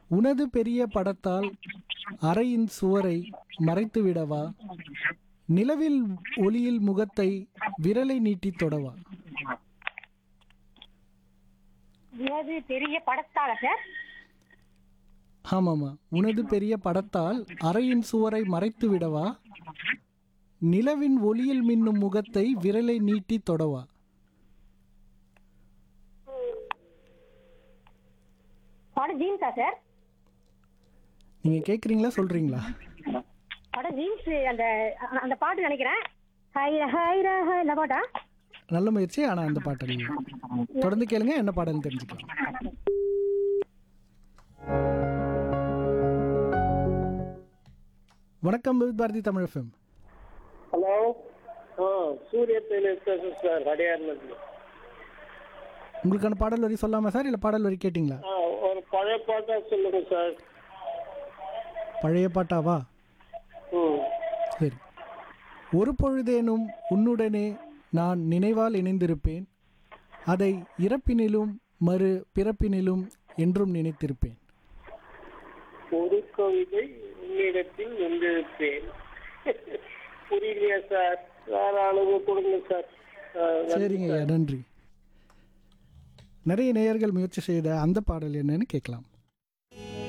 உனது பெரிய படத்தால் அறையின் சுவரை மறைத்து விடவா நிலவில் ஒளியில் முகத்தை விரலை நீட்டி தொடவா உனது பெரிய படத்தால சார் ஆமாமா உனது பெரிய படத்தால் அறையின் சுவரை மறைத்து விடவா நிலவின் ஒளியில் மின்னும் முகத்தை விரலை நீட்டி தொடவா படம் ஜீன்ஸா சார் நீங்க கேக்குறீங்களா சொல்றீங்களா படம் ஜீன்ஸ் அந்த அந்த பாட்டு நினைக்கிறேன் ஹைர ஹைர ஹை இந்த பாட்டா நல்ல முயற்சி ஆனா அந்த பாட்டு இல்ல. தொடர்ந்து கேளுங்க என்ன பாடல்னு தெரிஞ்சுக்கலாம் வணக்கம் with Bharathi Tamil FM hello ஆ சூரிய டெய்லர் பேசுறேன் சார் அடையாறுலேருந்து உங்களுக்கான பாடல் வரி சொல்லாமா சார் இல்ல பாடல் வரி கேட்டிங்களா ஆ ஒரு பழைய பாட்டா சொல்லுங்க சார் பழைய பாட்டாவா ம் சரி ஒரு பொழுதேனும் உன்னுடனே நான் நினைவால் இணைந்திருப்பேன் அதை இறப்பினிலும் மறு பிறப்பினிலும் என்றும் நினைத்திருப்பேன் ஒரு கவிதை உன்னிடத்தில் வந்திருப்பேன் புரியலையா சார் வேற அளவு கொடுங்க சார் ஆ, சரிங்க ஐயா நன்றி நிறைய நேயர்கள் முயற்சி செய்த அந்த பாடல் என்னன்னு கேட்கலாம்